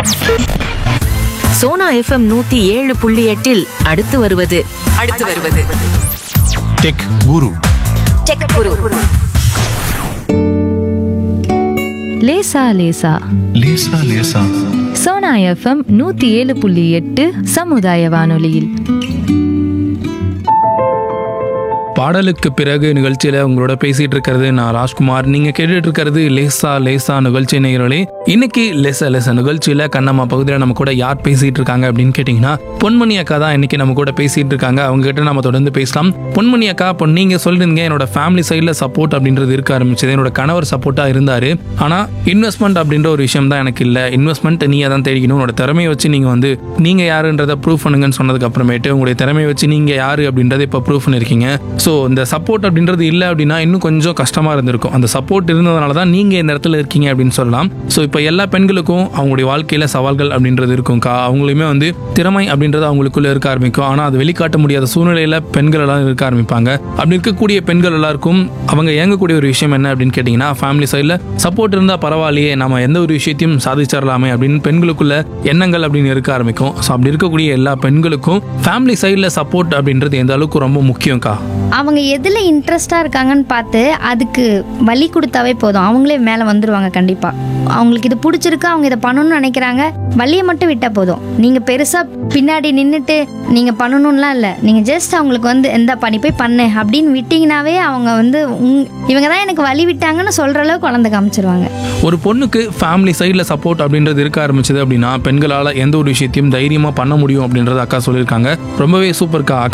Sona FM நூத்தி ஏழு புள்ளி எட்டில் அடுத்து வருவது அடுத்து வருவது டெக் குரு டெக் குரு லேசா லேசா லேசா லேசா சோனா எஃப்எம் நூத்தி ஏழு புள்ளி எட்டு சமுதாய வானொலியில் பாடலுக்கு பிறகு நிகழ்ச்சியில உங்களோட பேசிட்டு இருக்கிறது நான் ராஜ்குமார் நீங்க கேட்டுட்டு இருக்கிறது லேசா லேசா நிகழ்ச்சி நேயர்களே இன்னைக்கு லேசா லேசா நிகழ்ச்சியில கண்ணம்மா பகுதியில் நம்ம கூட யார் பேசிட்டு இருக்காங்க அப்படின்னு கேட்டீங்கன்னா பொன்மணி அக்கா தான் இன்னைக்கு நம்ம கூட பேசிட்டு இருக்காங்க அவங்க கிட்ட நம்ம தொடர்ந்து பேசலாம் பொன்மணி அக்கா இப்போ நீங்க சொல்றீங்க என்னோட ஃபேமிலி சைடில் சப்போர்ட் அப்படின்றது இருக்க ஆரம்பிச்சது என்னோட கணவர் சப்போர்ட்டா இருந்தாரு ஆனா இன்வெஸ்ட்மெண்ட் அப்படின்ற ஒரு விஷயம் தான் எனக்கு இல்லை இன்வெஸ்ட்மெண்ட் நீங்க தான் தேடிக்கணும் உங்களோட திறமையை வச்சு நீங்க வந்து நீங்க யாருன்றதை ப்ரூவ் பண்ணுங்கன்னு சொன்னதுக்கு அப்புறமேட்டு உங்களுடைய திறமையை வச்சு நீங்க யாரு அப்படின்றத இப்போ ப்ரூவ் பண்ணிருக்கீங்க ஸோ இந்த சப்போர்ட் அப்படின்றது இல்லை அப்படின்னா இன்னும் கொஞ்சம் கஷ்டமா இருந்திருக்கும் அந்த சப்போர்ட் இருந்ததுனால தான் நீங்க இந்த இடத்துல இருக்கீங்க அப்படின்னு சொல்லலாம் ஸோ இப்போ எல்லா பெண்களுக்கும் அவங்களுடைய வாழ்க்கையில சவால்கள் அப்படின்றது இருக்கும்க்கா அவங்களுமே வந்து திறமை அப்படின்றது அவங்களுக்குள்ள இருக்க ஆரம்பிக்கும் ஆனால் அது வெளிக்காட்ட முடியாத சூழ்நிலையில பெண்கள் எல்லாம் இருக்க ஆரம்பிப்பாங்க அப்படி இருக்கக்கூடிய பெண்கள் எல்லாருக்கும் அவங்க இயங்கக்கூடிய ஒரு விஷயம் என்ன அப்படின்னு கேட்டிங்கன்னா ஃபேமிலி சைடில் சப்போர்ட் இருந்தால் பரவாயில்லையே நம்ம எந்த ஒரு விஷயத்தையும் சாதிச்சிடலாமே அப்படின்னு பெண்களுக்குள்ள எண்ணங்கள் அப்படின்னு இருக்க ஆரம்பிக்கும் ஸோ அப்படி இருக்கக்கூடிய எல்லா பெண்களுக்கும் ஃபேமிலி சைடில் சப்போர்ட் அப்படின்றது எந்த அளவுக்கு ரொம்ப முக்கியம்க்கா அவங்க எதில் இன்ட்ரெஸ்டாக இருக்காங்கன்னு பார்த்து அதுக்கு வழி கொடுத்தாவே போதும் அவங்களே மேலே வந்துடுவாங்க கண்டிப்பாக அவங்களுக்கு இது பிடிச்சிருக்கு அவங்க இதை பண்ணணும்னு நினைக்கிறாங்க வழியை மட்டும் விட்டால் போதும் நீங்கள் பெருசாக பின்னாடி நின்றுட்டு நீங்கள் பண்ணணும்லாம் இல்லை நீங்கள் ஜஸ்ட் அவங்களுக்கு வந்து எந்த பண்ணி போய் பண்ணு அப்படின்னு விட்டிங்கனாவே அவங்க வந்து உங் இவங்க தான் எனக்கு வழி விட்டாங்கன்னு சொல்கிற அளவுக்கு குழந்தை காமிச்சிருவாங்க ஒரு பொண்ணுக்கு ஃபேமிலி சைடில் சப்போர்ட் அப்படின்றது இருக்க ஆரம்பிச்சது அப்படின்னா பெண்களால் எந்த ஒரு விஷயத்தையும் தைரியமாக பண்ண முடியும் அப்படின்றத அக்கா சொல்லியிருக்காங்க ரொம்பவே சூப்பர்க்கா அக்கா